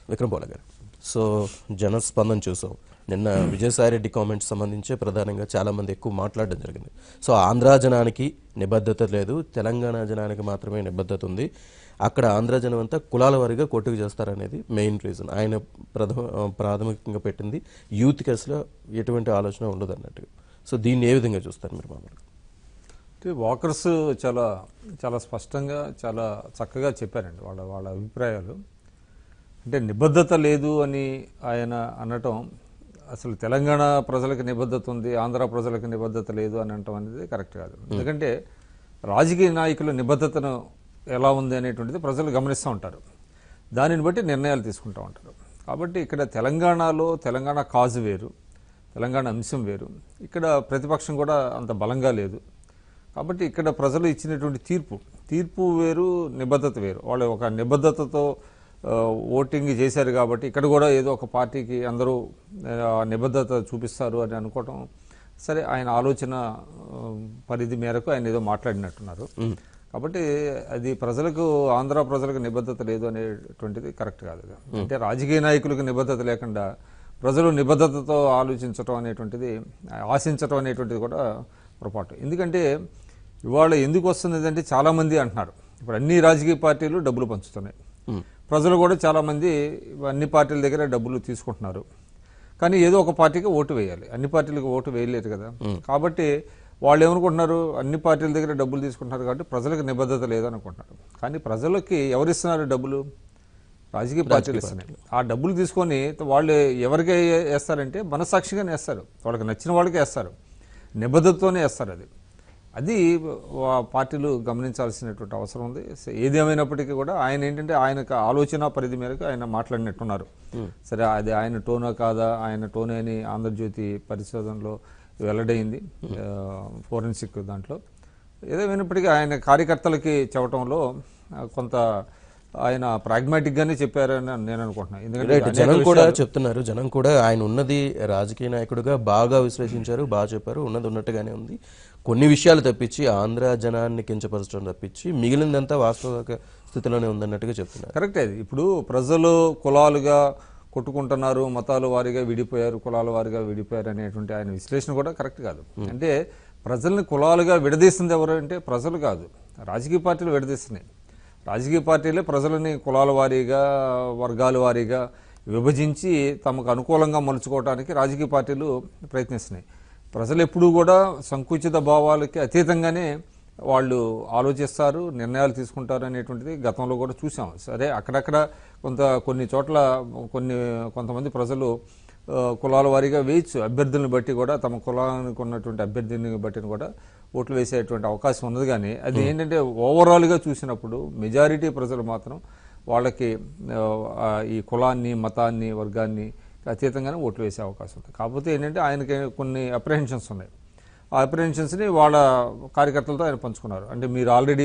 విక్రమ్ పోల గారు సో జనస్పందన చూసాం నిన్న విజయసాయి రెడ్డి కామెంట్స్ సంబంధించి ప్రధానంగా చాలా మంది ఎక్కువ మాట్లాడడం జరిగింది సో ఆంధ్ర జనానికి నిబద్ధత లేదు తెలంగాణ జనానికి మాత్రమే నిబద్ధత ఉంది అక్కడ ఆంధ్ర జనం అంతా కులాల వారిగా కొట్టుకు చేస్తారనేది మెయిన్ రీజన్ ఆయన ప్రథమ ప్రాథమికంగా పెట్టింది యూత్కి అసలు ఎటువంటి ఆలోచన ఉండదు అన్నట్టుగా సో దీన్ని ఏ విధంగా చూస్తారు మీరు మామూలుగా అంటే వాకర్స్ చాలా చాలా స్పష్టంగా చాలా చక్కగా చెప్పారండి వాళ్ళ వాళ్ళ అభిప్రాయాలు అంటే నిబద్ధత లేదు అని ఆయన అనటం అసలు తెలంగాణ ప్రజలకు నిబద్ధత ఉంది ఆంధ్ర ప్రజలకు నిబద్ధత లేదు అని అనటం అనేది కరెక్ట్ కాదు ఎందుకంటే రాజకీయ నాయకుల నిబద్ధతను ఎలా ఉంది అనేటువంటిది ప్రజలు గమనిస్తూ ఉంటారు దానిని బట్టి నిర్ణయాలు తీసుకుంటూ ఉంటారు కాబట్టి ఇక్కడ తెలంగాణలో తెలంగాణ కాజు వేరు తెలంగాణ అంశం వేరు ఇక్కడ ప్రతిపక్షం కూడా అంత బలంగా లేదు కాబట్టి ఇక్కడ ప్రజలు ఇచ్చినటువంటి తీర్పు తీర్పు వేరు నిబద్ధత వేరు వాళ్ళు ఒక నిబద్ధతతో ఆ, ఓటింగ్ చేశారు కాబట్టి ఇక్కడ కూడా ఏదో ఒక పార్టీకి అందరూ ఆ, నిబద్ధత చూపిస్తారు అని అనుకోవటం సరే ఆయన ఆలోచన ఆ, పరిధి మేరకు ఆయన ఏదో మాట్లాడినట్టున్నారు కాబట్టి అది ప్రజలకు ఆంధ్ర ప్రజలకు నిబద్ధత లేదు అనేటువంటిది కరెక్ట్ కాదు అది. అంటే రాజకీయ నాయకులకు నిబద్ధత లేకుండా ప్రజలు నిబద్ధతతో ఆలోచించటం అనేటువంటిది ఆశించటం అనేటువంటిది కూడా పొరపాటు ఎందుకంటే ఇవాళ ఎందుకు వస్తుంది అంటే చాలా మంది అంటున్నారు ఇప్పుడు అన్ని రాజకీయ పార్టీలు డబ్బులు పంచుతున్నాయి ప్రజలు కూడా చాలా మంది అన్ని పార్టీల దగ్గర డబ్బులు తీసుకుంటున్నారు కానీ ఏదో ఒక పార్టీకి ఓటు వేయాలి అన్ని పార్టీలకు ఓటు వేయలేదు కదా కాబట్టి వాళ్ళు ఏమనుకుంటున్నారు అన్ని పార్టీల దగ్గర డబ్బులు తీసుకుంటున్నారు కాబట్టి ప్రజలకు నిబద్ధత లేదనుకుంటున్నారు కానీ ప్రజలకి ఎవరు ఇస్తున్నారు డబ్బులు రాజకీయ పార్టీలు ఇస్తున్నాయి ఆ డబ్బులు తీసుకొని వాళ్ళు ఎవరికి వేస్తారంటే మనసాక్షిగానే వేస్తారు వాళ్ళకి నచ్చిన వాళ్ళకి వేస్తారు నిబద్ధతతోనే వేస్తారు అది అది వా- పార్టీలు గమనించాల్సినటువంటి అవసరం ఉంది స- ఏది ఏమైనప్పటికీ కూడా ఆయన ఏంటంటే ఆయనకు ఆలోచన పరిధి మేరకు ఆయన మాట్లాడినట్టున్నారు సరే అది ఆయన టోనా కాదా ఆయన టోనే అని ఆంధ్రజ్యోతి పరిశోధనలో వెల్లడైంది ఫోరెన్సిక్ దాంట్లో ఏదేమైనప్పటికీ ఆయన కార్యకర్తలకి చెప్పడంలో ఆ, కొంత ఆయన ప్రాగ్మాటిక్ గానే చెప్పారని నేను అనుకుంటున్నాను ఎందుకంటే రైట్ అనేక జనం కూడా విషయాలు- చెప్తున్నారు జనం కూడా ఆయన ఉన్నది రాజకీయ నాయకుడిగా బాగా విశ్లేషించారు బాగా చెప్పారు ఉన్నది ఉన్నట్టుగానే ఉంది కొన్ని విషయాలు తప్పించి ఆంధ్ర జనాన్ని కించపరచడం తప్పించి మిగిలిందంతా వాస్తవ స్థితిలోనే ఉందన్నట్టుగా చెప్తున్నారు కరెక్టే అది ఇప్పుడు ప్రజలు కులాలుగా కొట్టుకుంటున్నారు మతాల వారిగా విడిపోయారు కులాల వారిగా విడిపోయారు అనేటువంటి ఆయన విశ్లేషణ కూడా కరెక్ట్ కాదు అంటే ప్రజల్ని కులాలుగా విడదీస్తుంది ఎవరు అంటే ప్రజలు కాదు రాజకీయ పార్టీలు విడదీస్తున్నాయి రాజకీయ పార్టీలే ప్రజలని కులాల వారీగా వర్గాల వారీగా విభజించి తమకు అనుకూలంగా మలుచుకోవడానికి రాజకీయ పార్టీలు ప్రయత్నిస్తున్నాయి ప్రజలు ఎప్పుడూ కూడా సంకుచిత భావాలకి అతీతంగానే వాళ్ళు ఆలోచిస్తారు నిర్ణయాలు తీసుకుంటారు అనేటువంటిది గతంలో కూడా చూసాం సరే అక్కడక్కడ కొంత కొన్ని చోట్ల కొన్ని కొంతమంది ప్రజలు ఆ, కులాల వారీగా వేయచ్చు అభ్యర్థులను బట్టి కూడా తమ కులానికి ఉన్నటువంటి అభ్యర్థిని బట్టి కూడా ఓట్లు వేసేటువంటి అవకాశం ఉన్నది కానీ అది ఏంటంటే ఓవరాల్గా చూసినప్పుడు మెజారిటీ ప్రజలు మాత్రం వాళ్ళకి ఆ, ఆ, ఈ కులాన్ని మతాన్ని వర్గాన్ని అతీతంగానే ఓట్లు వేసే అవకాశం ఉంది కాకపోతే ఏంటంటే ఆయనకి కొన్ని అప్రహెన్షన్స్ ఉన్నాయి ఆ అప్రహెన్షన్స్ని వాళ్ళ కార్యకర్తలతో ఆయన పంచుకున్నారు అంటే మీరు ఆల్రెడీ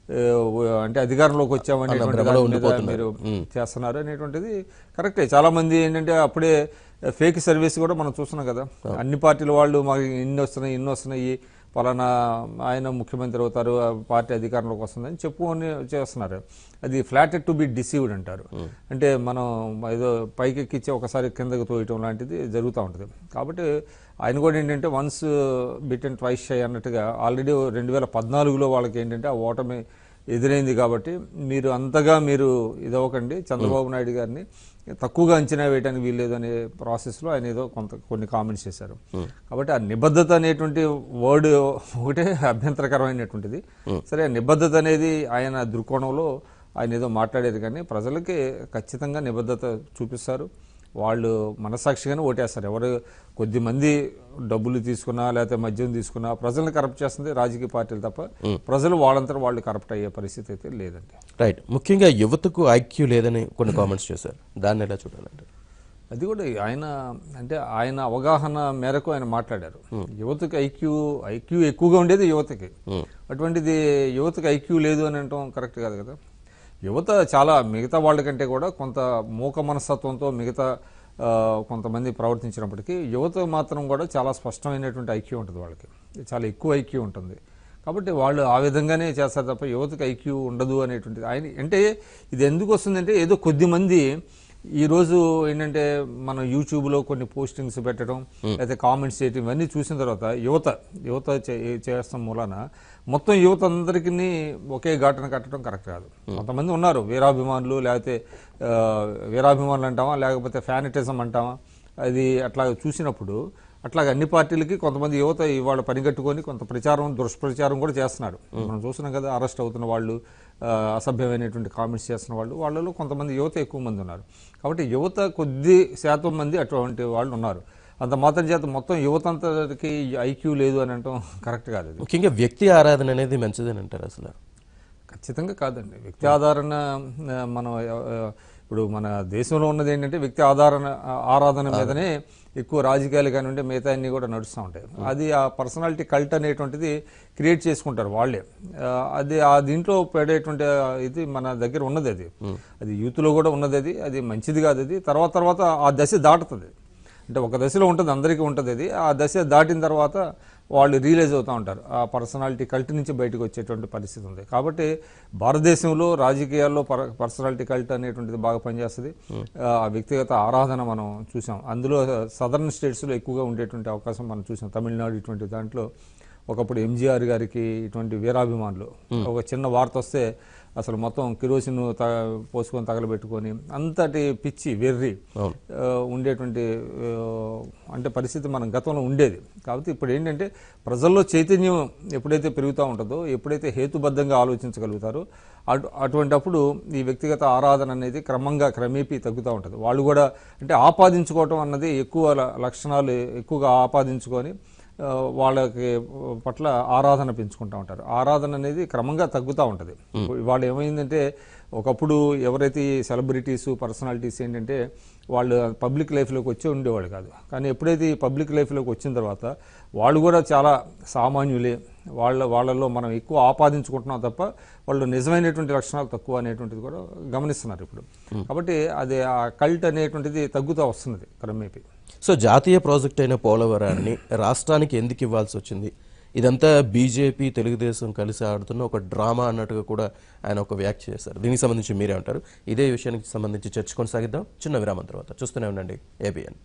అంటే అధికారంలోకి వచ్చామనేటువంటి భ్రమలో దాని మీద మీరు చేస్తున్నారు అనేటువంటిది కరెక్టే చాలా మంది ఏంటంటే అప్పుడే ఫేక్ సర్వీస్ కూడా మనం చూస్తున్నాం కదా అన్ని పార్టీల వాళ్ళు మాకు ఇన్ని వస్తున్నాయి ఇన్ని వస్తున్నాయి పలానా ఆయన ముఖ్యమంత్రి అవుతారు ఆ పార్టీ అధికారంలోకి వస్తుందని చెప్పుకొని చేస్తున్నారు అది ఫ్లాటెడ్ టు బి డిసీవ్డ్ అంటారు అంటే మనం ఏదో పైకి ఎక్కించి ఒకసారి కిందకి తోయటం లాంటిది జరుగుతూ ఉంటుంది కాబట్టి ఆయన కూడా ఏంటంటే once bit and twice shy అన్నట్టుగా ఆల్రెడీ రెండు వేల పద్నాలుగులో వాళ్ళకి ఏంటంటే ఆ ఓటమి ఎదురైంది కాబట్టి మీరు అంతగా మీరు ఇదవ్వకండి చంద్రబాబు నాయుడు గారిని తక్కువగా అంచనా వేయడానికి వీల్లేదు అనే ప్రాసెస్లో ఆయన ఏదో కొంత కొన్ని కామెంట్స్ చేశారు కాబట్టి ఆ నిబద్ధత అనేటువంటి వర్డ్ ఒకటే అభ్యంతరకరమైనటువంటిది సరే ఆ నిబద్ధత అనేది ఆయన దృక్కోణంలో ఆయన ఏదో మాట్లాడేది కానీ ప్రజలకి ఖచ్చితంగా నిబద్ధత చూపిస్తారు వాళ్ళు మనసాక్షిగానే ఓటేస్తారు ఎవరు కొద్ది మంది డబ్బులు తీసుకున్నా లేకపోతే మద్యం తీసుకున్నా ప్రజల్ని కరప్ట్ చేస్తుంది రాజకీయ పార్టీలు తప్ప ప్రజలు వాళ్ళంతా వాళ్ళు కరప్ట్ అయ్యే పరిస్థితి అయితే లేదండి రైట్ ముఖ్యంగా యువతకు ఐక్యూ లేదని కొన్ని కామెంట్స్ చేశారు దాన్ని ఎలా చూడాలంటే అది కూడా ఆయన అంటే ఆయన అవగాహన మేరకు ఆయన మాట్లాడారు యువతకి ఐక్యూ ఐక్యూ ఎక్కువగా ఉండేది యువతకి అటువంటిది యువతకి ఐక్యూ లేదు అని అనటం కరెక్ట్ కాదు కదా యువత చాలా మిగతా వాళ్ళకంటే కూడా కొంత మూక మనస్తత్వంతో మిగతా ఆ, కొంతమంది ప్రవర్తించినప్పటికీ యువత మాత్రం కూడా చాలా స్పష్టమైనటువంటి ఐక్యూ ఉంటుంది వాళ్ళకి చాలా ఎక్కువ ఐక్యూ ఉంటుంది కాబట్టి వాళ్ళు ఆ విధంగానే చేస్తారు తప్ప యువతకి ఐక్యూ ఉండదు అనేటువంటిది ఆయన అంటే ఇది ఎందుకు వస్తుందంటే ఏదో కొద్ది మంది ఈ రోజు ఏంటంటే మనం యూట్యూబ్లో కొన్ని పోస్టింగ్స్ పెట్టడం లేకపోతే కామెంట్స్ చేయడం ఇవన్నీ చూసిన తర్వాత యువత యువత చే- చేస్తాం మూలాన మొత్తం యువత అందరికీ ఒకే ఘాటన కట్టడం కరెక్ట్ కాదు కొంతమంది ఉన్నారు వీరాభిమానులు లేకపోతే ఆ, వీరాభిమానులు అంటామా లేకపోతే ఫ్యానిటిజం అంటామా అది అట్లా చూసినప్పుడు అట్లాగే అన్ని పార్టీలకి కొంతమంది యువత ఇవాళ పనిగట్టుకొని కొంత ప్రచారం దుష్ప్రచారం కూడా చేస్తున్నారు మనం చూస్తున్నాం కదా అరెస్ట్ అవుతున్న వాళ్ళు ఆ, అసభ్యమైనటువంటి కామెంట్స్ చేస్తున్న వాళ్ళు వాళ్ళలో కొంతమంది యువత ఎక్కువ మంది ఉన్నారు కాబట్టి యువత కొద్ది శాతం మంది అటువంటి వాళ్ళు ఉన్నారు అంత మాత్రం చేత మొత్తం యువత అంతకి ఐక్యూ లేదు అని అనటం కరెక్ట్ కాదు అది ముఖ్యంగా వ్యక్తి ఆరాధన అనేది మంచిదని అంటారు అసలు ఖచ్చితంగా కాదండి వ్యక్తి ఆధారణ ఆ, మనం ఆ, ఇప్పుడు మన దేశంలో ఉన్నది ఏంటంటే వ్యక్తి ఆధారణ ఆ, ఆరాధన మీదనే ఎక్కువ రాజకీయాలు కానివ్వండి మిగతా అన్ని కూడా నడుస్తూ ఉంటాయి అది ఆ పర్సనాలిటీ కల్ట్ అనేటువంటిది క్రియేట్ చేసుకుంటారు వాళ్ళే ఆ, అది ఆ దీంట్లో పడేటువంటి ఆ, ఇది మన దగ్గర ఉన్నది అది అది యూత్లో కూడా ఉన్నది అది అది మంచిది కాదు అది తర్వాత తర్వాత ఆ దశ దాటుతుంది అంటే ఒక దశలో ఉంటుంది అందరికీ ఉంటుంది అది ఆ దశ దాటిన తర్వాత వాళ్ళు రియలైజ్ అవుతూ ఉంటారు ఆ పర్సనాలిటీ కల్ట్ నుంచి బయటకు వచ్చేటువంటి పరిస్థితి ఉంది కాబట్టి భారతదేశంలో రాజకీయాల్లో పర్ పర్సనాలిటీ కల్ట్ అనేటువంటిది బాగా పనిచేస్తుంది ఆ వ్యక్తిగత ఆరాధన మనం చూసాం అందులో సదర్న్ స్టేట్స్లో ఎక్కువగా ఉండేటువంటి అవకాశం మనం చూసాం తమిళనాడు ఇటువంటి దాంట్లో ఒకప్పుడు ఎంజీఆర్ గారికి ఇటువంటి వీరాభిమానులు ఒక చిన్న వార్త వస్తే అసలు మొత్తం కిరోసిన్ త పోసుకొని తగలబెట్టుకొని అంతటి పిచ్చి వెర్రి అవును. ఆ, ఉండేటువంటి ఆ, అంటే పరిస్థితి మనం గతంలో ఉండేది కాబట్టి ఇప్పుడు ఏంటంటే ప్రజల్లో చైతన్యం ఎప్పుడైతే పెరుగుతూ ఉంటుందో ఎప్పుడైతే హేతుబద్ధంగా ఆలోచించగలుగుతారో అటు అటువంటప్పుడు ఈ వ్యక్తిగత ఆరాధన అనేది క్రమంగా క్రమేపీ తగ్గుతూ ఉంటుంది వాళ్ళు కూడా అంటే ఆపాదించుకోవటం అన్నది ఎక్కువ ల- లక్షణాలు ఎక్కువగా ఆపాదించుకొని ఆ, వాళ్ళకి పట్ల ఆరాధన పెంచుకుంటూ ఉంటారు ఆరాధన అనేది క్రమంగా తగ్గుతూ ఉంటుంది వాళ్ళు ఏమైందంటే ఒకప్పుడు ఎవరైతే సెలబ్రిటీస్ పర్సనాలిటీస్ ఏంటంటే వాళ్ళు పబ్లిక్ లైఫ్లోకి వచ్చి ఉండేవాళ్ళు కాదు కానీ ఎప్పుడైతే ఈ పబ్లిక్ లైఫ్లోకి వచ్చిన తర్వాత వాళ్ళు కూడా చాలా సామాన్యులే వాళ్ళ వాళ్ళలో మనం ఎక్కువ ఆపాదించుకుంటున్నాం తప్ప వాళ్ళు నిజమైనటువంటి లక్షణాలు తక్కువ అనేటువంటిది కూడా గమనిస్తున్నారు ఇప్పుడు కాబట్టి అది ఆ కల్ట్ అనేటువంటిది తగ్గుతూ వస్తున్నది క్రమేపీ సో జాతీయ ప్రాజెక్ట్ అయిన పోలవరాన్ని రాష్ట్రానికి ఎందుకు ఇవ్వాల్సి వచ్చింది ఇదంతా బీజేపీ తెలుగుదేశం కలిసి ఆడుతున్న ఒక డ్రామా అన్నట్టుగా కూడా ఆయన ఒక వ్యాఖ్య చేశారు దీనికి సంబంధించి మీరే అంటారు ఇదే విషయానికి సంబంధించి చర్చ కొనసాగిద్దాం చిన్న విరామం తర్వాత చూస్తూనే ఉండండి ఏబిఎన్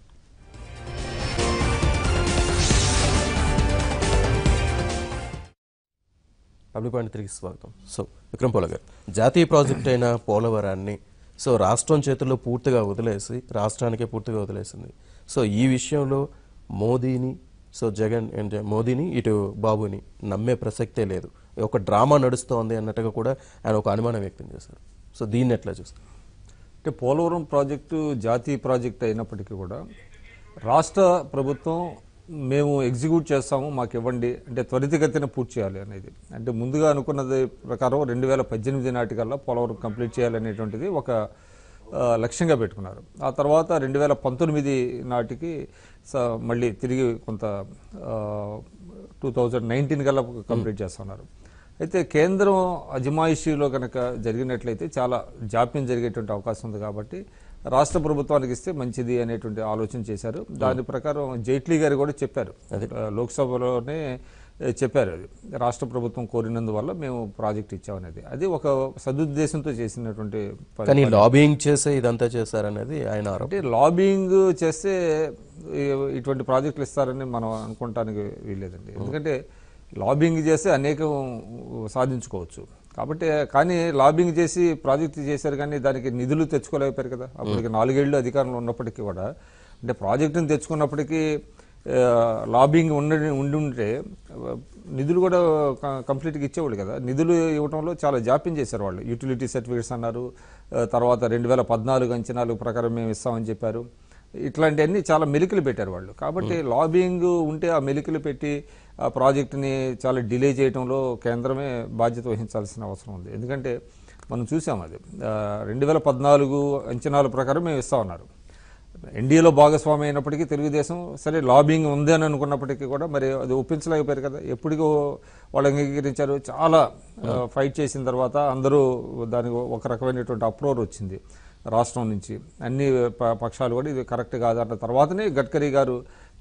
పబ్లిక్ పాయింట్ తిరిగి స్వాగతం సో విక్రమ్ పోల గారు జాతీయ ప్రాజెక్ట్ అయిన పోలవరాన్ని సో రాష్ట్రం చేతుల్లో పూర్తిగా వదిలేసి రాష్ట్రానికే పూర్తిగా వదిలేసింది సో ఈ విషయంలో మోదీని సో జగన్ అండ్ మోదీని ఇటు బాబుని నమ్మే ప్రసక్తే లేదు ఒక డ్రామా నడుస్తోంది అన్నట్టుగా కూడా ఆయన ఒక అనుమానం వ్యక్తం చేశారు సో దీన్ని ఎట్లా చూస్తారు అంటే పోలవరం ప్రాజెక్టు జాతీయ ప్రాజెక్ట్ అయినప్పటికీ కూడా రాష్ట్ర ప్రభుత్వం మేము ఎగ్జిక్యూట్ చేస్తాము మాకు ఇవ్వండి అంటే త్వరితగతిన పూర్తి చేయాలి అనేది అంటే ముందుగా అనుకున్నది ప్రకారం రెండు వేల పద్దెనిమిది నాటికల్లా పోలవరం కంప్లీట్ చేయాలనేటువంటిది ఒక ఆ, లక్ష్యంగా పెట్టుకున్నారు ఆ తర్వాత రెండు వేల పంతొమ్మిది నాటికి స- మళ్ళీ తిరిగి కొంత టూ థౌజండ్ నైన్టీన్ కల్లా కంప్లీట్ చేస్తున్నారు అయితే కేంద్రం అజమాయిషీలో కనుక జరిగినట్లయితే చాలా జాప్యం జరిగేటువంటి అవకాశం ఉంది కాబట్టి రాష్ట్ర ప్రభుత్వానికి ఇస్తే మంచిది అనేటువంటి ఆలోచన చేశారు దాని ప్రకారం జైట్లీ గారు కూడా చెప్పారు ఆ, లోక్సభలోనే ఏ, చెప్పారు అది రాష్ట్ర ప్రభుత్వం కోరినందువల్ల మేము ప్రాజెక్ట్ ఇచ్చామనేది అది ఒక సదుద్దేశంతో చేసినటువంటి పని. కానీ లాబింగ్ చేసే ఇదంతా చేశారనేది ఆయన ఆరోపణ అంటే లాబింగ్ చేస్తే ఈ- ఇటువంటి ప్రాజెక్టులు ఇస్తారని మనం అనుకోవటానికి వీల్లేదండి ఎందుకంటే లాబింగ్ చేస్తే అనేకం సాధించుకోవచ్చు కాబట్టి కానీ లాబింగ్ చేసి ప్రాజెక్ట్ చేశారు కానీ దానికి నిధులు తెచ్చుకోలేకపోయారు కదా అప్పటికి నాలుగేళ్లు అధికారంలో ఉన్నప్పటికీ కూడా అంటే ప్రాజెక్టుని తెచ్చుకున్నప్పటికీ ఆ, లాబింగ్ ఉండి ఉండి ఉంటే ఆ, నిధులు కూడా క- కంప్లీట్గా ఇచ్చేవాళ్ళు కదా నిధులు ఇవ్వడంలో చాలా జాప్యం చేశారు వాళ్ళు యూటిలిటీ సర్టిఫికేట్స్ అన్నారు ఆ, తర్వాత రెండు వేల పద్నాలుగు అంచనాలు ప్రకారం మేము ఇస్తామని చెప్పారు ఇట్లాంటివన్నీ చాలా మెలికలు పెట్టారు వాళ్ళు కాబట్టి లాబింగ్ ఉంటే ఆ మెలికలు పెట్టి ఆ ప్రాజెక్టుని చాలా డిలే చేయడంలో కేంద్రమే బాధ్యత వహించాల్సిన అవసరం ఉంది ఎందుకంటే మనం చూసాం అది రెండు వేల పద్నాలుగు అంచనాల ప్రకారం మేము ఇస్తామన్నారు ఎన్డీఏలో భాగస్వామి అయినప్పటికీ తెలుగుదేశం సరే లాబింగ్ ఉంది అని అనుకున్నప్పటికీ కూడా మరి అది ఒప్పించలేకపోయారు కదా ఎప్పటికో వాళ్ళు అంగీకరించారు చాలా ఫైట్ చేసిన తర్వాత అందరూ దానికి ఒక రకమైనటువంటి అప్రోర్ వచ్చింది రాష్ట్రం నుంచి అన్ని ప- పక్షాలు కూడా ఇది కరెక్ట్ కాదన్న తర్వాతనే గడ్కరీ గారు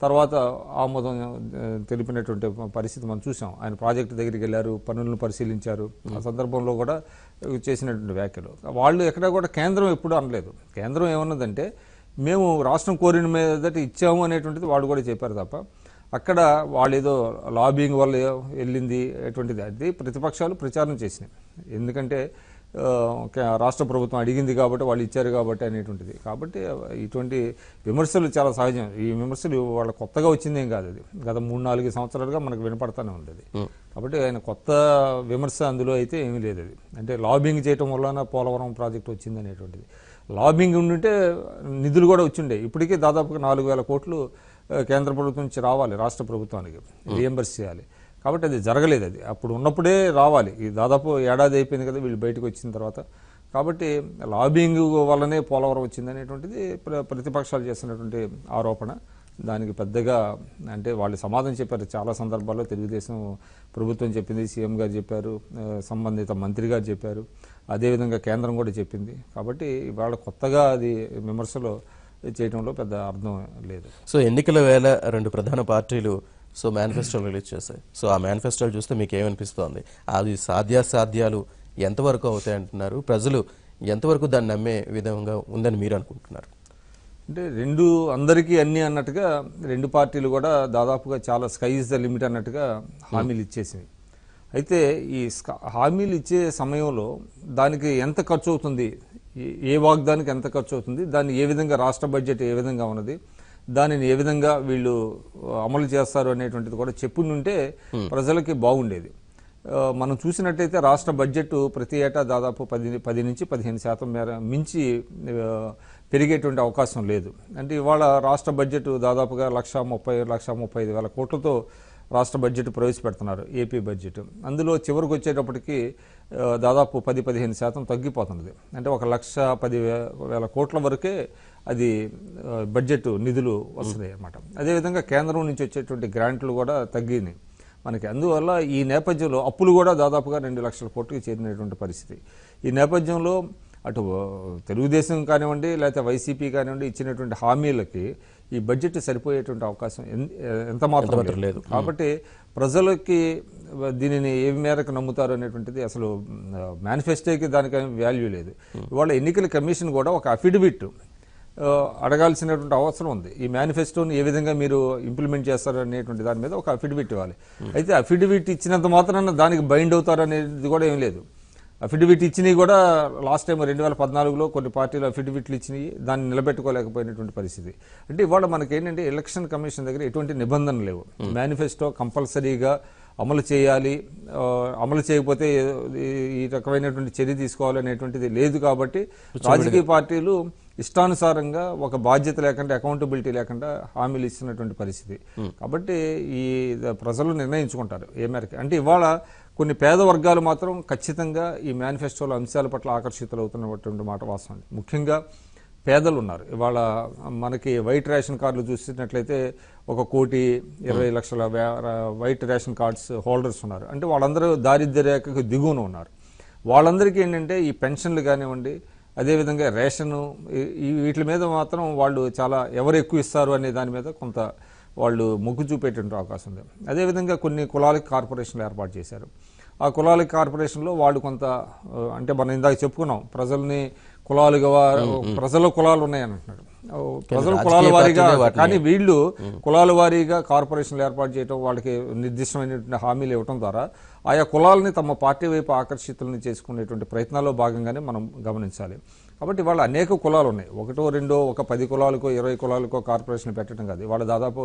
తర్వాత ఆమోదం ఆ, తెలిపినటువంటి పరిస్థితి మనం చూసాం ఆయన ప్రాజెక్టు దగ్గరికి వెళ్ళారు పనులను పరిశీలించారు ఆ సందర్భంలో కూడా చేసినటువంటి వ్యాఖ్యలు వాళ్ళు ఎక్కడా కూడా కేంద్రం ఎప్పుడూ అనలేదు కేంద్రం ఏమన్నదంటే మేము రాష్ట్రం కోరిన మీదట ఇచ్చాము అనేటువంటిది వాళ్ళు కూడా చెప్పారు తప్ప అక్కడ వాళ్ళు ఏదో లాబింగ్ వల్ల వెళ్ళింది ఎటువంటిది అది ప్రతిపక్షాలు ప్రచారం చేసినాయి ఎందుకంటే ఆ, కే- రాష్ట్ర ప్రభుత్వం అడిగింది కాబట్టి వాళ్ళు ఇచ్చారు కాబట్టి అనేటువంటిది కాబట్టి ఇటువంటి విమర్శలు చాలా సహజం ఈ విమర్శలు వాళ్ళ కొత్తగా వచ్చిందేం కాదు అది గత మూడు నాలుగు సంవత్సరాలుగా మనకు వినపడతానే ఉంది అది కాబట్టి ఆయన కొత్త విమర్శ అందులో అయితే ఏమీ లేదు అది అంటే లాబింగ్ చేయటం వలన పోలవరం ప్రాజెక్ట్ వచ్చింది అనేటువంటిది లాబింగ్ ఉండుంటే నిధులు కూడా వచ్చిండే ఇప్పటికే దాదాపుగా నాలుగు వేల కోట్లు ఆ, కేంద్ర ప్రభుత్వం నుంచి రావాలి రాష్ట్ర ప్రభుత్వానికి రియంబర్స్ చేయాలి కాబట్టి అది జరగలేదు అది అప్పుడు ఉన్నప్పుడే రావాలి ఈ దాదాపు ఏడాది అయిపోయింది కదా వీళ్ళు బయటకు వచ్చిన తర్వాత కాబట్టి లాబింగ్ వల్లనే పోలవరం వచ్చింది అనేటువంటిది ప్ర- ప్రతిపక్షాలు చేస్తున్నటువంటి ఆరోపణ దానికి పెద్దగా అంటే వాళ్ళు సమాధానం చెప్పారు చాలా సందర్భాల్లో తెలుగుదేశం ప్రభుత్వం చెప్పింది సీఎం గారు చెప్పారు ఆ, సంబంధిత మంత్రి గారు చెప్పారు అదేవిధంగా కేంద్రం కూడా చెప్పింది కాబట్టి ఇవాళ కొత్తగా అది విమర్శలు చేయడంలో పెద్ద అర్థం లేదు సో ఎన్నికల వేళ రెండు ప్రధాన పార్టీలు సో మేనిఫెస్టోలు రిలీజ్ చేశాయి సో ఆ మేనిఫెస్టోలు చూస్తే మీకు ఏమనిపిస్తోంది అది సాధ్యాసాధ్యాలు ఎంతవరకు అవుతాయి అంటున్నారు ప్రజలు ఎంతవరకు దాన్ని నమ్మే విధంగా ఉందని మీరు అనుకుంటున్నారు అంటే రెండు అందరికీ అన్ని అన్నట్టుగా రెండు పార్టీలు కూడా దాదాపుగా చాలా స్కై ఇస్ ద లిమిట్ అన్నట్టుగా హామీలు ఇచ్చేసింది అయితే ఈ స్క- హామీలు ఇచ్చే సమయంలో దానికి ఎంత ఖర్చు అవుతుంది ఏ- ఏ వాగ్దానికి ఎంత ఖర్చు అవుతుంది దాన్ని ఏ విధంగా రాష్ట్ర బడ్జెట్ ఏ విధంగా ఉన్నది దానిని ఏ విధంగా వీళ్ళు అమలు చేస్తారు అనేటువంటిది కూడా చెప్పుంటే ప్రజలకి బాగుండేది ఆ, మనం చూసినట్టయితే రాష్ట్ర బడ్జెట్ ప్రతి ఏటా దాదాపు పది పది నుంచి పదిహేను శాతం మేర మించి ఆ, పెరిగేటువంటి అవకాశం లేదు అంటే ఇవాళ రాష్ట్ర బడ్జెట్ దాదాపుగా లక్ష ముప్పై లక్ష ముప్పై ఐదు వేల కోట్లతో రాష్ట్ర బడ్జెట్ ప్రవేశపెడుతున్నారు ఏపీ బడ్జెట్ అందులో చివరికి వచ్చేటప్పటికి ఆ, దాదాపు పది పదిహేను శాతం తగ్గిపోతున్నది అంటే ఒక లక్ష పది వే- వేల కోట్ల వరకే అది ఆ, బడ్జెట్ నిధులు వస్తున్నాయి అన్నమాట అదేవిధంగా కేంద్రం నుంచి వచ్చేటువంటి గ్రాంట్లు కూడా తగ్గినాయి మనకి అందువల్ల ఈ నేపథ్యంలో అప్పులు కూడా దాదాపుగా రెండు లక్షల కోట్లకి చేరినటువంటి పరిస్థితి ఈ నేపథ్యంలో అటు ఆ, తెలుగుదేశం కానివ్వండి లేకపోతే వైసీపీ కానివ్వండి ఇచ్చినటువంటి హామీలకి ఈ బడ్జెట్ సరిపోయేటువంటి అవకాశం ఎన్- ఎంత మాత్రం లేదు కాబట్టి ప్రజలకి దీనిని ఏ మేరకు నమ్ముతారు అనేటువంటిది అసలు మేనిఫెస్టోకి దానికి వాల్యూ లేదు ఇవాళ ఎన్నికల కమిషన్ కూడా ఒక అఫిడవిట్ ఆ, అడగాల్సినటువంటి అవసరం ఉంది ఈ మేనిఫెస్టోని ఏ విధంగా మీరు ఇంప్లిమెంట్ చేస్తారు అనేటువంటి దాని మీద ఒక అఫిడవిట్ ఇవ్వాలి అయితే అఫిడవిట్ ఇచ్చినంత మాత్రాన దానికి బైండ్ అవుతారు అనేది కూడా ఏం లేదు అఫిడవిట్ ఇచ్చినవి కూడా లాస్ట్ టైం రెండు వేల పద్నాలుగులో కొన్ని పార్టీలు అఫిడవిట్లు ఇచ్చినాయి దాన్ని నిలబెట్టుకోలేకపోయినటువంటి పరిస్థితి అంటే ఇవాళ మనకి ఏంటంటే ఎలక్షన్ కమిషన్ దగ్గర ఎటువంటి నిబంధనలు లేవు మేనిఫెస్టో కంపల్సరీగా అమలు చేయాలి ఆ, అమలు చేయకపోతే ఈ- ఈ రకమైనటువంటి చర్య తీసుకోవాలి అనేటువంటిది లేదు కాబట్టి రాజకీయ పార్టీలు ఇష్టానుసారంగా ఒక బాధ్యత లేకుండా అకౌంటబిలిటీ లేకుండా హామీలు ఇస్తున్నటువంటి పరిస్థితి కాబట్టి ఈ ప్రజలు నిర్ణయించుకుంటారు ఏ మేరకు అంటే ఇవాళ కొన్ని పేద వర్గాలు మాత్రం ఖచ్చితంగా ఈ మేనిఫెస్టోలో అంశాల పట్ల ఆకర్షితులు అవుతున్నటువంటి మాట వాస్తవం ముఖ్యంగా పేదలు ఉన్నారు ఇవాళ మనకి వైట్ రేషన్ కార్డులు చూసినట్లయితే ఒక కోటి ఇరవై లక్షల వే- వైట్ రేషన్ కార్డ్స్ హోల్డర్స్ ఉన్నారు అంటే వాళ్ళందరూ దారిద్ర్య రేఖకు దిగువన ఉన్నారు వాళ్ళందరికీ ఏంటంటే ఈ పెన్షన్లు కానివ్వండి అదేవిధంగా రేషను ఈ- ఈ వీటి మీద మాత్రం వాళ్ళు చాలా ఎవరు ఎక్కువ ఇస్తారు అనే దాని మీద కొంత వాళ్ళు మొగ్గు చూపేటువంటి అవకాశం ఉంది అదేవిధంగా కొన్ని కులాలకి కార్పొరేషన్లు ఏర్పాటు చేశారు ఆ కులాలకి కార్పొరేషన్లో వాళ్ళు కొంత ఆ, అంటే మనం ఇందాక చెప్పుకున్నాం ప్రజల్ని కులాలుగా వా- ప్రజల కులాలు ఉన్నాయని అంటున్నాడు ఓ, ప్రజల రాజకీయ కులాల వారీగా పార్టీలే వాటిని- కానీ వీళ్ళు కులాల వారీగా కార్పొరేషన్లు ఏర్పాటు చేయడం వాళ్ళకి నిర్దిష్టమైనటువంటి హామీలు ఇవ్వడం ద్వారా ఆయా కులాలని తమ పార్టీ వైపు ఆకర్షితులను చేసుకునేటువంటి ప్రయత్నాల్లో భాగంగానే మనం గమనించాలి కాబట్టి వాళ్ళ అనేక కులాలు ఉన్నాయి ఒకటో రెండో ఒక పది కులాలకో ఇరవై కులాలకో కార్పొరేషన్ పెట్టడం కాదు వాళ్ళ దాదాపు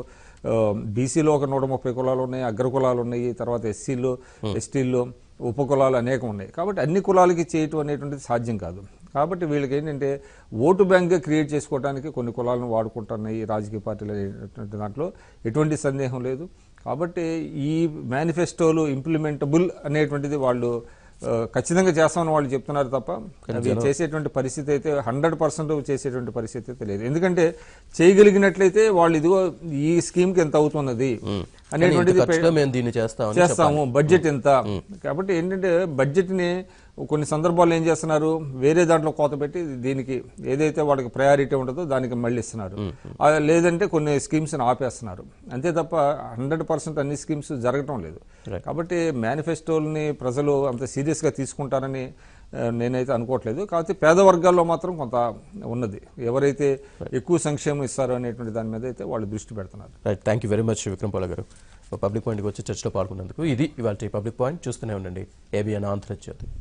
బీసీలో ఒక నూట ముప్పై కులాలు ఉన్నాయి అగ్ర కులాలు ఉన్నాయి తర్వాత ఎస్సీలు ఎస్టీల్లో ఉప కులాలు అనేకం ఉన్నాయి కాబట్టి అన్ని కులాలకి చేయటం అనేటువంటిది సాధ్యం కాదు కాబట్టి వీళ్ళకి ఏంటంటే ఓటు బ్యాంక్గా క్రియేట్ చేసుకోవడానికి కొన్ని కులాలను వాడుకుంటున్నాయి ఈ రాజకీయ పార్టీలు అనేటువంటి దాంట్లో ఎటువంటి సందేహం లేదు కాబట్టి ఈ మేనిఫెస్టోలు ఇంప్లిమెంటబుల్ అనేటువంటిది వాళ్ళు ఆ, ఖచ్చితంగా చేస్తామని వాళ్ళు చెప్తున్నారు తప్ప అవి చేసేటువంటి పరిస్థితి అయితే హండ్రెడ్ పర్సెంట్ చేసేటువంటి పరిస్థితి అయితే లేదు ఎందుకంటే చేయగలిగినట్లయితే వాళ్ళు ఇదిగో ఈ స్కీమ్కి ఎంత అవుతున్నది అనేటువంటిది ఖర్చులో మేము దీన్ని చేస్తామని చేస్తాము బడ్జెట్ ఎంత కాబట్టి ఏంటంటే బడ్జెట్ ని కొన్ని సందర్భాల్లో ఏం చేస్తున్నారు వేరే దాంట్లో కోత పెట్టి దీనికి ఏదైతే వాళ్ళకి ప్రయారిటీ ఉంటుందో దానికి మళ్ళీ ఇస్తున్నారు ఆ, లేదంటే కొన్ని స్కీమ్స్ ఆపేస్తున్నారు అంతే తప్ప హండ్రెడ్ పర్సెంట్ అన్ని స్కీమ్స్ జరగటం లేదు కాబట్టి మేనిఫెస్టోల్ని ప్రజలు అంత సీరియస్గా తీసుకుంటారని ఆ, నేనైతే అనుకోవట్లేదు కాకపోతే పేద వర్గాల్లో మాత్రం కొంత ఉన్నది ఎవరైతే ఎక్కువ సంక్షేమం ఇస్తారో అనేటువంటి దాని మీద అయితే వాళ్ళు దృష్టి పెడుతున్నారు right thank you very much Vikram పాల గారు పబ్లిక్ పాయింట్కి వచ్చి చర్చలో పాల్గొన్నందుకు ఇది ఇవాళ పబ్లిక్ పాయింట్ చూస్తూనే ఉండండి ఏబిఎన్ ఆంధ్రజ్యోతి